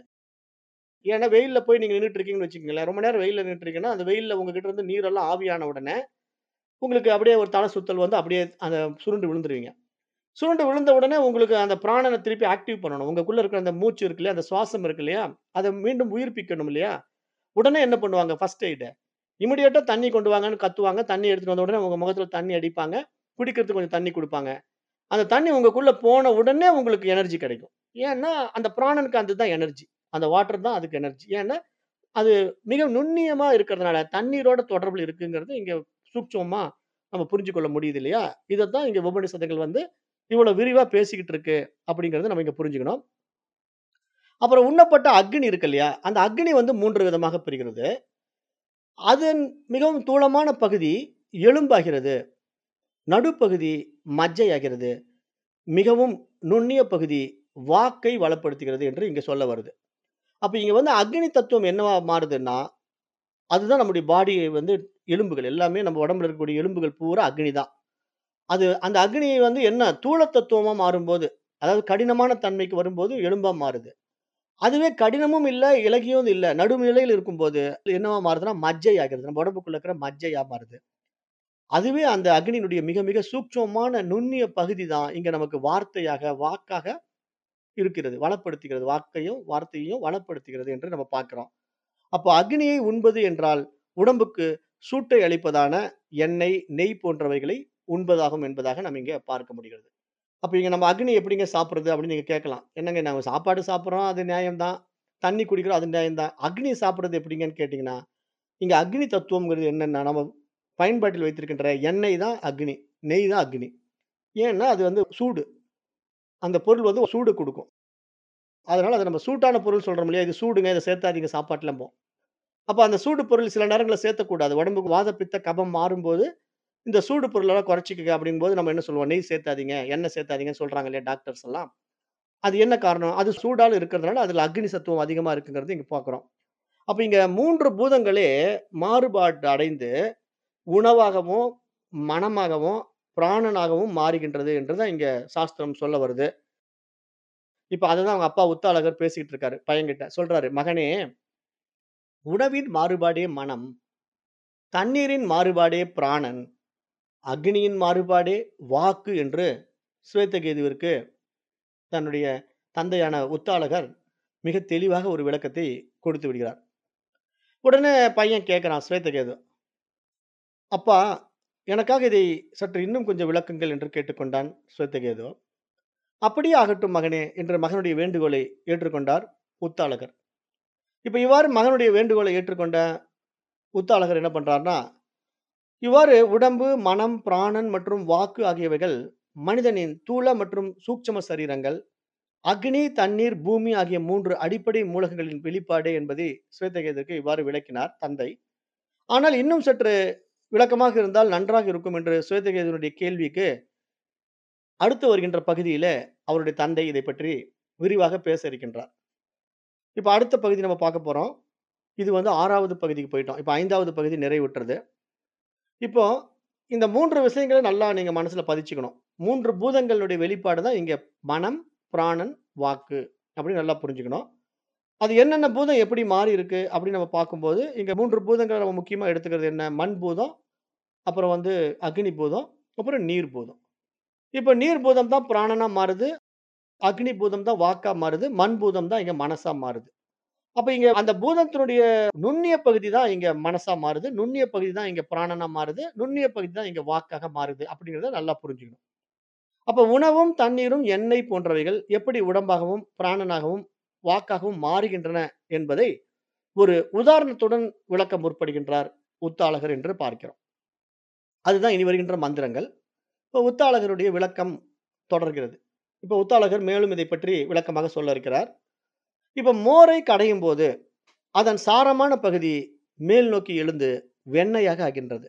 ஏன்னா வெயில்ல போய் நீங்க நின்னுட்டு இருக்கீங்கன்னு வச்சுக்கங்களேன். ரொம்ப நேரம் வெயில்ல நின்னுட்டு இருக்கீங்கன்னா, அந்த வெயில்ல உங்ககிட்ட இருந்து நீரெல்லாம் ஆவியான உடனே, உங்களுக்கு அப்படியே ஒரு தல சுத்தல் வந்து அப்படியே அந்த சுருண்டு விழுந்துருவீங்க. சுருண்டு விழுந்த உடனே உங்களுக்கு அந்த பிராணன திருப்பி ஆக்டிவ் பண்ணணும். உங்களுக்குள்ள இருக்கிற அந்த மூச்சு இருக்கு இல்லையா? அந்த சுவாசம் இருக்கு இல்லையா? அத மீண்டும் உயிர்ப்பிக்கணும் இல்லையா? உடனே என்ன பண்ணுவாங்க ஃபர்ஸ்ட் எய்டு. இமிடியேட்டா தண்ணி கொண்டு வாங்கன்னு கத்துவாங்க. தண்ணி எடுத்துட்டு வந்த உடனே உங்க முகத்துல தண்ணி அடிப்பாங்க. குடிக்கிறதுக்கு கொஞ்சம் தண்ணி குடுப்பாங்க. அந்த தண்ணி உங்களுக்குள்ள போன உடனே உங்களுக்கு எனர்ஜி கிடைக்கும். ஏன்னா, அந்த பிராணனுக்கு அதுதான் எனர்ஜி. அந்த வாட்டர் தான் அதுக்கு எனர்ஜி. ஏன்னா, அது மிக நுண்ணியமா இருக்கிறதுனால, தண்ணீரோட தொடர்புல இருக்குங்கிறது இங்க சூட்சமமா நம்ம புரிஞ்சு கொள்ள முடியுது இல்லையா? இதத்தான் இங்க உபநிஷதங்கள் வந்து இவ்வளவு விரிவா பேசிக்கிட்டு இருக்கு அப்படிங்கிறத நம்ம இங்க புரிஞ்சுக்கணும். அப்புறம் உண்ணப்பட்ட அக்னி இருக்கு இல்லையா? அந்த அக்னி வந்து 3 விதமாக பிரிகிறது. அதன் மிகவும் தூளமான பகுதி எலும்பாகிறது. நடுப்பகுதி மஜ்ஜையாகிறது. மிகவும் நுண்ணிய பகுதி வாக்கை வளப்படுத்துகிறது என்று இங்க சொல்ல வருது. அப்ப இங்க வந்து அக்னி தத்துவம் என்னவா மாறுதுன்னா, அதுதான் நம்முடைய பாடி வந்து எலும்புகள் எல்லாமே நம்ம உடம்புல இருக்கக்கூடிய எலும்புகள் பூரா அக்னி தான். அது அந்த அக்னி வந்து என்ன தூள தத்துவமா மாறும்போது, அதாவது கடினமான தன்மைக்கு வரும்போது எலும்பா மாறுது. அதுவே கடினமும் இல்ல, இளகியும் இல்ல. நடுநிலையில இருக்கும்போது என்னவா மாறுதுன்னா, மஜ்ஜை ஆகிறது. நம்ம உடம்புக்குள்ள இருக்கிற மஜ்ஜையா மாறுது. அதுவே அந்த அக்னியினுடைய மிக மிக சூட்சமமான நுண்ணிய பகுதி தான் இங்க நமக்கு வார்த்தையாக, வாக்காக இருக்கிறது. வளப்படுத்துகிறது. வாக்கையும், வார்த்தையையும் வளப்படுத்துகிறது என்று நம்ம பார்க்கிறோம். அப்ப அக்னியை உண்பது என்றால், உடம்புக்கு சூட்டை அளிப்பதான எண்ணெய், நெய் போன்றவைகளை உண்பதாகும் என்பதாக நம்ம இங்க பார்க்க முடிகிறது. அப்ப இங்க நம்ம அக்னி எப்படிங்க சாப்பிடுறது அப்படின்னு நீங்க கேட்கலாம். என்னங்க நாங்க சாப்பாடு சாப்பிடுறோம் அது நியாயம் தான். தண்ணி குடிக்கிறோம் அது நியாயம் தான். அக்னி சாப்பிடுறது எப்படிங்கன்னு கேட்டீங்கன்னா, இங்க அக்னி தத்துவம்ங்கிறது என்னன்னா, நம்ம பயன்பாட்டில் வைத்திருக்கின்ற எண்ணெய் தான் அக்னி. நெய் தான் அக்னி. ஏன்னா அது வந்து சூடு. அந்த பொருள் வந்து சூடு குடுக்கும். அதனால அத நம்ம சூட்டான பொருள் சொல்றோம் இல்லையா? இது சூடுங்க இத சேர்த்தாதீங்க சாப்பாட்டுலம்போம். அப்ப அந்த சூடு பொருள் சில நேரங்கள்ல சேர்த்தக்கூடாது. உடம்புக்கு வாத, பித்த, கபம் மாறும்போது, இந்த சூடு பொருளெல்லாம் குறைச்சுக்கங்க அப்படிங்கும்போது நம்ம என்ன சொல்லுவோம்? நெய் சேர்த்தாதீங்க, எண்ணெய் சேர்த்தாதீங்கன்னு சொல்றாங்க இல்லையா டாக்டர்ஸ் எல்லாம். அது என்ன காரணம்? அது சூடால இருக்கிறதுனால அதுல அக்னி சத்துவம் அதிகமா இருக்குங்கிறது இங்க பார்க்கிறோம். அப்ப இங்க 3 பூதங்களே மாறுபாடு அடைந்து உணவாகவும், மனமாகவும், பிராணனாகவும் மாறுகின்றது என்று தான் இங்க சாஸ்திரம் சொல்ல வருது. இப்ப அததான் அவங்க அப்பா உத்தாலகர் பேசிக்கிட்டு இருக்காரு பையன்கிட்ட. சொல்றாரு, "மகனே, உணவின் மாறுபாடே மனம், தண்ணீரின் மாறுபாடே பிராணன், அக்னியின் மாறுபாடே வாக்கு" என்று சுவேதகேதுவிற்கு தன்னுடைய தந்தையான உத்தாலகர் மிக தெளிவாக ஒரு விளக்கத்தை கொடுத்து விடுகிறார். உடனே பையன் கேட்கிறான் சுவேதகேது. "அப்பா, எனக்காக இதை சற்று இன்னும் கொஞ்சம் விளக்குங்கள்" என்று கேட்டுக்கொண்டான் சுவேதகேது. "அப்படியே ஆகட்டும் மகனே" என்ற மகனுடைய வேண்டுகோளை ஏற்றுக்கொண்டார் உத்தாலகர். இப்ப இவ்வாறு மகனுடைய வேண்டுகோளை ஏற்றுக்கொண்ட உத்தாலகர் என்ன பண்றார்னா, இவ்வாறு உடம்பு, மனம், பிராணன் மற்றும் வாக்கு ஆகியவைகள் மனிதனின் தூல மற்றும் சூட்சும சரீரங்கள், அக்னி, தண்ணீர், பூமி ஆகிய 3 அடிப்படை மூலகங்களின் வெளிப்பாடு என்பதை சுவேதகேதுவுக்கு இவ்வாறு விளக்கினார் தந்தை. ஆனால் இன்னும் சற்று விளக்கமாக இருந்தால் நன்றாக இருக்கும் என்று சுவேதகேதுவினுடைய கேள்விக்கு அடுத்து வருகின்ற பகுதியிலே அவருடைய தந்தை இதைப் பற்றி விரிவாக பேச இருக்கின்றார். இப்ப அடுத்த பகுதி நம்ம பார்க்க போறோம். இது வந்து 6வது பகுதிக்கு போயிட்டோம். இப்ப 5வது பகுதி நிறைவுற்றது. இப்போ இந்த 3 விஷயங்கள நல்லா நீங்க மனசுல பதிச்சுக்கணும். 3 பூதங்களுடைய வெளிப்பாடு தான் இங்க மனம், பிராணன், வாக்கு அப்படின்னு நல்லா புரிஞ்சுக்கணும். அது என்னென்ன பூதம் எப்படி மாறி இருக்கு அப்படின்னு நம்ம பார்க்கும்போது, இங்க 3 பூதங்கள நம்ம முக்கியமா எடுத்துக்கிறது என்ன? மண் பூதம், அப்புறம் வந்து அக்னி பூதம், அப்புறம் நீர் பூதம். இப்ப நீர் பூதம் தான் பிராணனா மாறுது. அக்னி பூதம் தான் வாக்கா மாறுது. மண் பூதம் தான் இங்க மனசா மாறுது. அப்ப இங்க அந்த பூதத்தினுடைய நுண்ணிய பகுதி தான் இங்க மனசா மாறுது. நுண்ணிய பகுதி தான் இங்க பிராணனா மாறுது. நுண்ணிய பகுதி தான் இங்க வாக்காக மாறுது அப்படிங்கிறத நல்லா புரிஞ்சுக்கணும். அப்ப உணவும், தண்ணீரும், எண்ணெய் போன்றவைகள் எப்படி உடம்பாகவும், பிராணனாகவும், வாக்காகவும் மாறுகின்றன என்பதை ஒரு உதாரணத்துடன் விளக்க முற்படுகின்றார் உத்தாலகர் என்று பார்க்கிறோம். அதுதான் இனி வருகின்ற மந்திரங்கள். இப்ப உத்தாலகருடைய விளக்கம் தொடர்கிறது. இப்ப உத்தாலகர் மேலும் இதைப் பற்றி விளக்கமாக சொல்ல இருக்கிறார். இப்ப மோரை கடையும்போது, அதன் சாரமான பகுதி மேல் நோக்கி எழுந்து வெண்ணெயாக ஆகின்றது.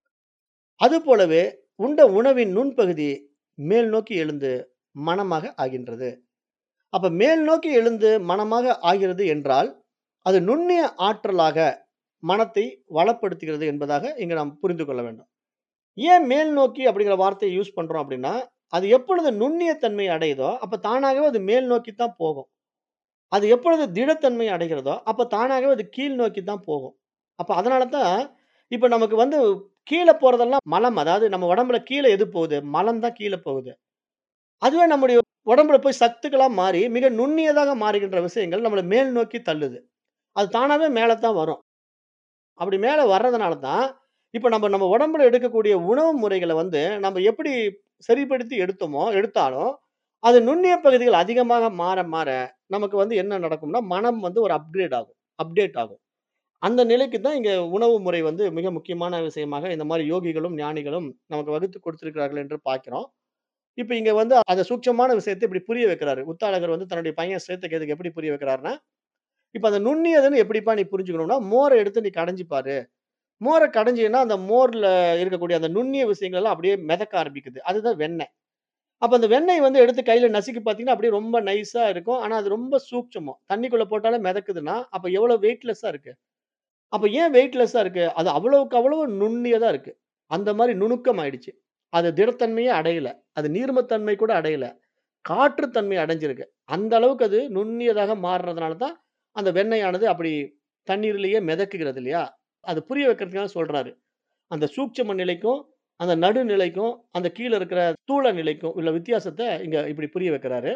அதுபோலவே உண்ட உணவின் நுண்பகுதி மேல் நோக்கி எழுந்து மணமாக ஆகின்றது. அப்ப மேல் நோக்கி எழுந்து மணமாக ஆகிறது என்றால், அது நுண்ணிய ஆற்றலாக மனத்தை வளப்படுத்துகிறது என்பதாக இங்க நாம் புரிந்து கொள்ள வேண்டும். ஏன் மேல் நோக்கி அப்படிங்கிற வார்த்தையை யூஸ் பண்றோம் அப்படின்னா, அது எப்பொழுது நுண்ணிய தன்மை அடையுதோ, அப்ப தானாகவே அது மேல் நோக்கி தான் போகும். அது எப்பொழுது திடத்தன்மை அடைகிறதோ, அப்ப தானாகவே அது கீழ் நோக்கி தான் போகும். அப்ப அதனால தான் இப்ப நமக்கு வந்து கீழ போறதெல்லாம் மலம். அதாவது நம்ம உடம்புல கீழ எது போகுது? மலம் தான் கீழ போகுது. அதுவே நம்முடைய உடம்புல போய் சத்துக்களா மாறி, மிக நுண்ணியதாக மாறுகின்ற விஷயங்கள் நம்மள மேல் நோக்கி தள்ளுது. அது தானாவே மேல தான் வரும். அப்படி மேல வர்றதுனால தான், இப்ப நம்ம நம்ம உடம்புல எடுக்கக்கூடிய உணவு முறைகள வந்து, நம்ம எப்படி சரிப்படுத்தி எடுத்தோமோ எடுத்தாலும், அது நுண்ணிய பகுதிகள் அதிகமாக மாற மாற, நமக்கு வந்து என்ன நடக்கும்னா, மனம் வந்து ஒரு அப்கிரேட் ஆகும். அப்டேட் ஆகும். அந்த நிலைக்கு தான் இங்க உணவு முறை வந்து மிக முக்கியமான விஷயமாக இந்த மாரி யோகிகளும், ஞானிகளும் நமக்கு வகுத்து கொடுத்திருக்கிறார்கள் என்று பார்க்கிறோம். இப்ப இங்க வந்து அத சூட்சமமான விஷயத்த இப்படி புரிய வைக்கிறாரு. உத்தாலகர் வந்து தன்னுடைய பையன் சுவேதகேதுக்கு எப்படி புரிய வைக்கிறார்ன்னா, இப்ப அந்த நுண்ணியதுன்னு எப்படிப்பா நீ புரிஞ்சுக்கணும்னா, மோர எடுத்து நீ கடைஞ்சு பாரு. மோர கடைஞ்சீன்னா, அந்த மோர்ல இருக்கக்கூடிய அந்த நுண்ணிய விஷயங்கள் எல்லாம் அப்படியே மிதக்க ஆரம்பிக்குது. அதுதான் வெண்ணெய். அப்ப அந்த வெண்ணெய் வந்து எடுத்து கையில நசுக்கி பார்த்தீங்கன்னா, அப்படியே ரொம்ப நைஸா இருக்கும். ஆனா அது ரொம்ப சூட்சமம். தண்ணிக்குள்ள போட்டாலே மிதக்குதுன்னா, அப்ப எவ்வளவு வெயிட்லெஸ்ஸா இருக்கு. அப்ப ஏன் வெயிட்லெஸ்ஸா இருக்கு? அது அவ்வளவுக்கு அவ்வளவு நுண்ணியதா இருக்கு. அந்த மாரி நுணுக்கம் ஆயிடுச்சு. அது திடத்தன்மையே அடையல. அது நீர்மத்தன்மை கூட அடையல. காற்று தன்மை அடைஞ்சிருக்கு. அந்த அளவுக்கு அது நுண்ணியதாக மாறுறதுனால தான், அந்த வெண்ணெயானது அப்படி தண்ணீரிலேயே மிதக்குகிறது இல்லையா? அது புரிய வைக்கிறதுக்காக சொல்றாரு. அந்த சூட்சம நிலைக்கும், அந்த நடுநிலைக்கும், அந்த கீழ இருக்கிற ஸ்தூல நிலைக்கும் உள்ள வித்தியாசத்த இங்க இப்படி புரிய வைக்கிறாரு.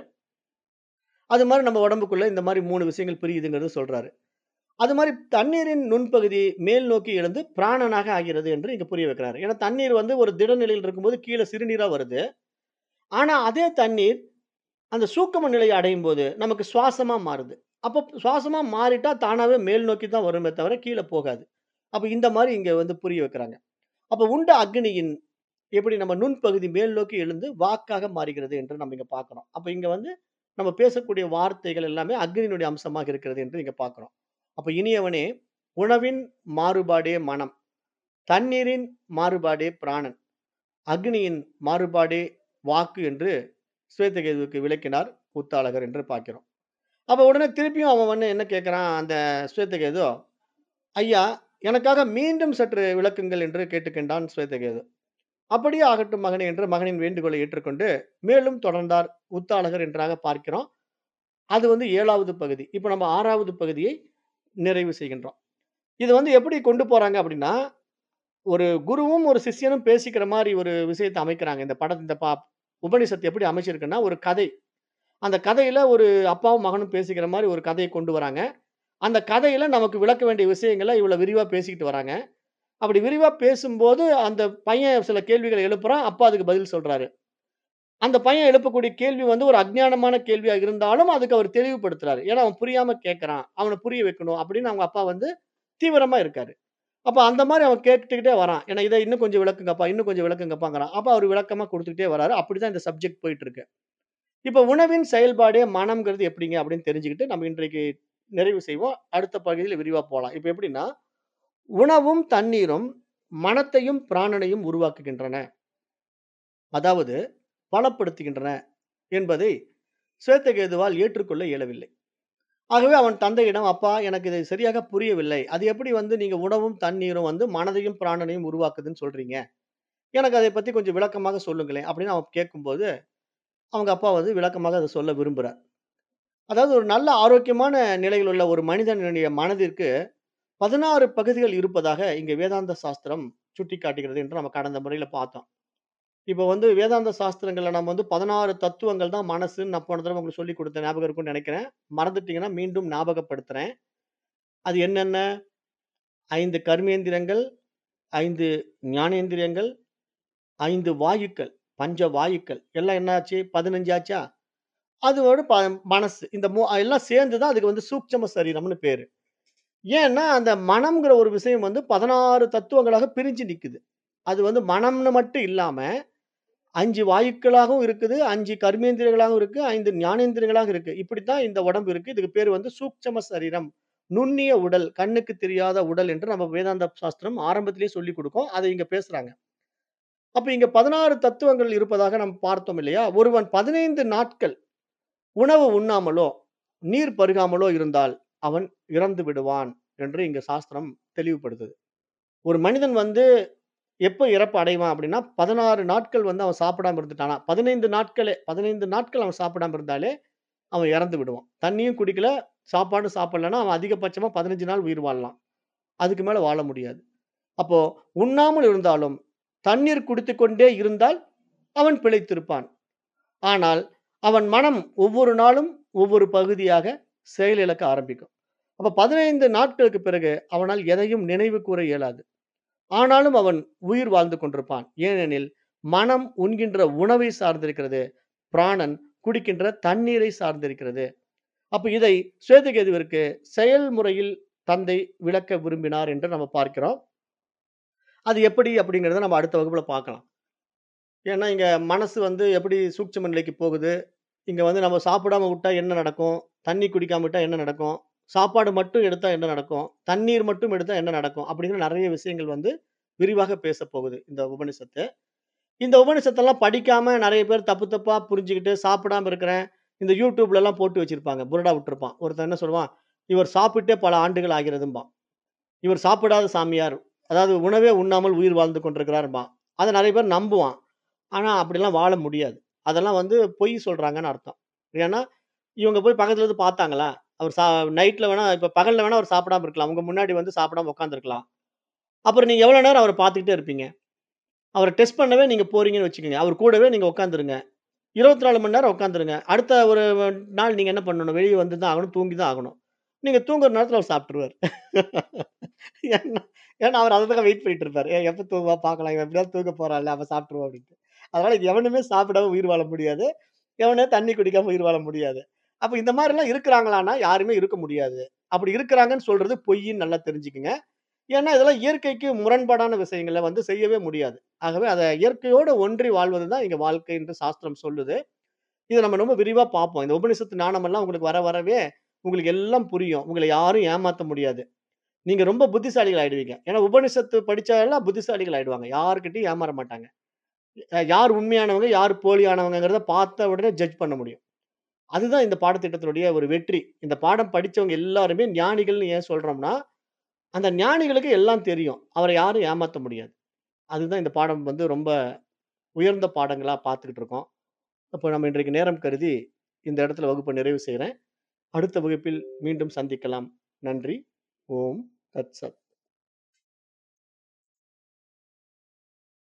அது மாரி நம்ம உடம்புக்குள்ள இந்த மாரி 3 விஷயங்கள் பிரியுதுங்கிறத சொல்றாரு. அது மாரி தண்ணீரின் நுண்பகுதி மேல் நோக்கி எழுந்து பிராணனாக ஆகிறது என்று இங்க புரிய வைக்கிறாரு. ஏன்னா தண்ணீர் வந்து ஒரு திட நிலையில் இருக்கும்போது கீழ சிறுநீரா வருது. ஆனா அதே தண்ணீர் அந்த சூக்கம நிலையை அடையும்போது நமக்கு சுவாசமா மாறுது. அப்ப சுவாசமா மாறிட்டா தானாவே மேல் நோக்கி தான் வருமே தவிர கீழ போகாது. அப்ப இந்த மாரி இங்க வந்து புரிய வைக்கிறாங்க. அப்ப உண்ட அக்னியின் எப்படி நம்ம நுண்பகுதி மேல் நோக்கி எழுந்து வாக்காக மாறுகிறது என்று நம்ம இங்க பார்க்கிறோம். அப்ப இங்க வந்து நம்ம பேசக்கூடிய வார்த்தைகள் எல்லாமே அக்னியினுடைய அம்சமாக இருக்கிறது என்று இங்க பார்க்கிறோம். அப்ப இனியவனே, உணவின் மாறுபாடே மனம். தண்ணீரின் மாறுபாடே பிராணன். அக்னியின் மாறுபாடே வாக்கு என்று ஸ்வேதகேதுவுக்கு விளக்கினார் உத்தாளகர் என்று பார்க்கிறோம். அப்ப உடனே திருப்பியும் அவன் வந்து என்ன கேட்கிறான் அந்த ஸ்வேதகேது, "ஐயா, எனக்காக மீண்டும் சற்று விளக்குங்கள்" என்று கேட்டுக்கொண்டான் ஸ்வேதகேது. "அப்படியே ஆகட்டும் மகனே" என்று மகனின் வேண்டுகோளை ஏற்றுக்கொண்டு மேலும் தொடர்ந்தார் உத்தாளகர் என்றாக பார்க்கிறோம். அது வந்து 7வது பகுதி. இப்ப நம்ம 6வது பகுதியை நிறைவு செய்கின்றோம். இது வந்து எப்படி கொண்டு போறாங்க அப்படின்னா, ஒரு குருவும், ஒரு சிஷ்யனும் பேசிக்கிற மாரி ஒரு விஷயத்த அமைக்கிறாங்க. இந்த படம் இந்த ப உபநிஷத்து எப்படி அமைச்சிருக்குன்னா, ஒரு கதை. அந்த கதையில ஒரு அப்பாவும், மகனும் பேசிக்கிற மாரி ஒரு கதைய கொண்டு வராங்க. அந்த கதையில நமக்கு விளக்க வேண்டிய விஷயங்கள இவ்வளோ விரிவா பேசிக்கிட்டு வராங்க. அப்படி விரிவா பேசும்போது, அந்த பையன் சில கேள்விகள எழுப்புறான். அப்பா அதுக்கு பதில் சொல்றாரு. அந்த பையன் எழுப்பக்கூடிய கேள்வி வந்து ஒரு அஞ்ஞானமான கேள்வியா இருந்தாலும், அதுக்கு அவர் தெளிவுபடுத்துறாரு. ஏன்னா, அவன் புரியாம கேட்கறான். அவன புரிய வைக்கணும் அப்படின்னு அவங்க அப்பா வந்து தீவிரமா இருக்காரு. அப்ப அந்த மாரி அவன் கேட்டுக்கிட்டே வரான். ஏன்னா, "இத இன்னும் கொஞ்சம் விளக்குங்கப்பா, இன்னும் கொஞ்சம் விளக்குங்கப்பாங்கிறான்." அப்ப அவரு விளக்கமா குடுத்துக்கிட்டே வராரு. அப்படிதான் இந்த சப்ஜெக்ட் போயிட்டு இருக்கு. இப்ப உணவின் செயல்பாடே மனம்ங்கிறது எப்படிங்க அப்படின்னு தெரிஞ்சுக்கிட்டு, நம்ம இன்றைக்கு நிறைவு செய்வோம். அடுத்த பகுதியில விரிவா போலாம். இப்ப எப்படின்னா, உணவும், தண்ணீரும் மனத்தையும், பிராணனையும் உருவாக்குகின்றன. அதாவது பலப்படுத்துகின்றன என்பதை ஸ்வேதகேதுவால் ஏற்றுக்கொள்ள இயலவில்லை. ஆகவே அவன் தந்தையிடம், "அப்பா எனக்கு இது சரியாக புரியவில்லை. அது எப்படி வந்து நீங்க உணவும், தண்ணீரும் வந்து மனதையும், பிராணனையும் உருவாக்குதுன்னு சொல்றீங்க? எனக்கு அதைப் பத்தி கொஞ்சம் விளக்கமாக சொல்லுங்களேன்." அப்படின்னு அவன் கேட்கும்போது, அவங்க அப்பா வந்து விளக்கமாக அத சொல்ல விரும்புறார். அதாவது ஒரு நல்ல ஆரோக்கியமான நிலையில் உள்ள ஒரு மனிதனுடைய மனதிற்கு 16 பகுதிகள் இருப்பதாக இங்க வேதாந்த சாஸ்திரம் சுட்டிக்காட்டுகிறது என்று நம்ம கடந்த முறையில பார்த்தோம். இப்ப வந்து வேதாந்த சாஸ்திரங்கள்ல நம்ம வந்து 16 தத்துவங்கள் தான் மனசுன்னு நான் போன தடவ உங்களுக்கு சொல்லிக் குடுத்தேன். ஞாபகம் இருக்கும்னு நெனைக்கிறேன். மறந்துட்டீங்கன்னா மீண்டும் ஞாபகப்படுத்துறேன். அது என்னென்ன? 5 கர்மேந்திரங்கள், 5 ஞானேந்திரியங்கள், 5 வாயுக்கள், பஞ்ச வாயுக்கள். எல்லாம் என்ன ஆச்சு? 15 ஆச்சா? அதோட ப மனசு. இந்த மூ எல்லாம் சேர்ந்து தான் அதுக்கு வந்து சூட்சும சரீரம்னு பேரு. ஏன்னா, அந்த மனம்ங்கிற ஒரு விஷயம் வந்து 16 தத்துவங்களாக பிரிஞ்சு நிக்குது. அது வந்து மனம்னு மட்டும் இல்லாம, 5 வாயுக்களாகவும் இருக்குது, 5 கர்மேந்திரியங்களாகவும் இருக்கு, 5 ஞானேந்திரியங்களாக இருக்கு. இப்படித்தான் இந்த உடம்பு இருக்கு. இதுக்கு பேரு வந்து சூட்சும சரீரம். நுண்ணிய உடல், கண்ணுக்கு தெரியாத உடல் என்று நம்ம வேதாந்த சாஸ்திரம் ஆரம்பத்திலேயே சொல்லிக் குடுக்கும். அத இங்க பேசுறாங்க. அப்ப இங்க 16 தத்துவங்கள் இருப்பதாக நம்ம பார்த்தோம் இல்லையா? ஒருவன் 15 நாட்கள் உணவு உண்ணாமலோ, நீர் பருகாமலோ இருந்தால், அவன் இறந்து விடுவான் என்று இங்க சாஸ்திரம் தெளிவுபடுத்துது. ஒரு மனிதன் வந்து எப்ப இறப்பு அடைவான் அப்படின்னா, 16 நாட்கள் வந்து அவன் சாப்பிடாம இருந்துட்டானா, 15 நாட்களே 15 நாட்கள் அவன் சாப்பிடாம இருந்தாலே, அவன் இறந்து விடுவான். தண்ணியும் குடிக்கல, சாப்பாடும் சாப்பிடலன்னா, அவன் அதிகபட்சமா 15 நாள் உயிர் வாழலாம். அதுக்கு மேல வாழ முடியாது. அப்போ உண்ணாமல் இருந்தாலும், தண்ணீர் குடித்துக் கொண்டே இருந்தால், அவன் பிழைத்திருப்பான். ஆனால், அவன் மனம் ஒவ்வொரு நாளும் ஒவ்வொரு பகுதியாக செயலிழக்க ஆரம்பிக்கும். அப்ப 15 நாட்களுக்கு பிறகு அவனால் எதையும் நினைவு கூர இயலாது. ஆனாலும் அவன் உயிர் வாழ்ந்து கொண்டிருப்பான். ஏனெனில், மனம் உண்கின்ற உணவை சார்ந்திருக்கிறது. பிராணன் குடிக்கின்ற தண்ணீரை சார்ந்திருக்கிறது. அப்ப இதை ஸ்வேதகேதுவிற்கு செயல்முறையில் தந்தை விளக்க விரும்பினார் என்று நம்ம பார்க்கிறோம். அது எப்படி அப்படிங்கிறத நம்ம அடுத்த வகுப்புல பார்க்கலாம். ஏன்னா, இங்க மனசு வந்து எப்படி சூட்சும நிலைக்கு போகுது? இங்க வந்து நம்ம சாப்பிடாம விட்டா என்ன நடக்கும்? தண்ணி குடிக்காம விட்டா என்ன நடக்கும்? சாப்பாடு மட்டும் எடுத்தா என்ன நடக்கும்? தண்ணீர் மட்டும் எடுத்தா என்ன நடக்கும்? அப்படிங்கிற நெறைய விஷயங்கள் வந்து விரிவாக பேசப்போகுது இந்த உபனிஷத்து. இந்த உபனிஷத்தெல்லாம் படிக்காம நெறைய பேர் தப்பு தப்பா புரிஞ்சுகிட்டு சாப்பிடாம இருக்கிறேன். இந்த YouTubeலலாம் போட்டு வச்சிருப்பாங்க. புரடா விட்டுருப்பான். ஒருத்தன் என்ன சொல்லுவான்? இவர் சாப்பிட்டே பல ஆண்டுகள் ஆகிறதும்பான். இவர் சாப்பிடாத சாமியார். அதாவது உணவே உண்ணாமல் உயிர் வாழ்ந்து கொண்டிருக்கிறார்ம்பான். அத நெறைய பேர் நம்புவான். ஆனா, அப்படிலாம் வாழ முடியாது. அதெல்லாம் வந்து பொய் சொல்றாங்கன்னு அர்த்தம். ஏன்னா, இவங்க போய் பக்கத்துல இருந்து பார்த்தாங்களா? அவர் சா நைட்ல வேணா இப்ப பகல்ல வேணா அவர் சாப்பிடாம இருக்கலாம். உங்க முன்னாடி வந்து சாப்பிடாம உட்கார்ந்திருக்கலாம். அப்புறம் நீங்க எவ்வளோ நேரம் அவர பார்த்துக்கிட்டே இருப்பீங்க? அவர டெஸ்ட் பண்ணவே நீங்க போறீங்கன்னு வச்சுக்கங்க. அவர் கூடவே நீங்க உட்கார்ந்துருங்க. 24 மணி நேரம் உட்கார்ந்துருங்க. அடுத்த ஒரு நாள் நீங்க என்ன பண்ணணும்? வெளிய வந்து தான் ஆகணும். தூங்கி தான் ஆகணும். நீங்க தூங்குற நேரத்துல அவர் சாப்பிட்டுருவாரு. ஏன்னா ஏன்னா அவர் அதுக்காக வெயிட் பண்ணிட்டு இருப்பாரு. "ஏய் எப்ப தூங்குவான் பார்க்கலாம். இவன் எப்படியாவது தூங்க போறான்ல, அப்ப சாப்பிட்டுருவோம்" அப்படின்ட்டு. அதனால எவனுமே சாப்பிடாம உயிர் வாழ முடியாது. எவனும் தண்ணி குடிக்காம உயிர் வாழ முடியாது. அப்ப இந்த மாரிலாம் இருக்கிறாங்களான்னா, யாருமே இருக்க முடியாது. அப்படி இருக்கிறாங்கன்னு சொல்றது பொய்ன்னு நல்லா தெரிஞ்சுக்கங்க. ஏன்னா, இதெல்லாம் இயற்கைக்கு முரண்பாடான விஷயங்கள வந்து செய்யவே முடியாது. ஆகவே அத இயற்கையோடு ஒன்றி வாழ்வது தான் இங்க வாழ்க்கை என்று சாஸ்திரம் சொல்லுது. இத நம்ம ரொம்ப விரிவா பார்ப்போம். இந்த உபனிஷத்து ஞானமெல்லாம் உங்களுக்கு வர வரவே உங்களுக்கு எல்லாம் புரியும். உங்கள யாரும் ஏமாத்த முடியாது. நீங்க ரொம்ப புத்திசாலிகள் ஆயிடுவீங்க. ஏன்னா, உபனிஷத்து படிச்சா எல்லாம் புத்திசாலிகள் ஆயிடுவாங்க. யார்கிட்டயும் ஏமாற மாட்டாங்க. அ யார் உண்மையானவங்க, யார் போலியானவங்கங்கிறத பார்த்த உடனே ஜட்ஜ் பண்ண முடியும். அதுதான் இந்த பாடத்திட்டத்தினுடைய ஒரு வெற்றி. இந்த பாடம் படிச்சவங்க எல்லாருமே ஞானிகள்னு ஏன் சொல்றோம்னா, அந்த ஞானிகளுக்கு எல்லாம் தெரியும். அவர யாரும் ஏமாத்த முடியாது. அதுதான் இந்த பாடம் வந்து ரொம்ப உயர்ந்த பாடங்களா பார்த்துக்கிட்டு இருக்கோம். அப்போ நம்ம இன்றைக்கு நேரம் கருதி இந்த இடத்துல வகுப்பை நிறைவு செய்றேன். அடுத்த வகுப்பில் மீண்டும் சந்திக்கலாம். நன்றி. ஓம் தத் சத்.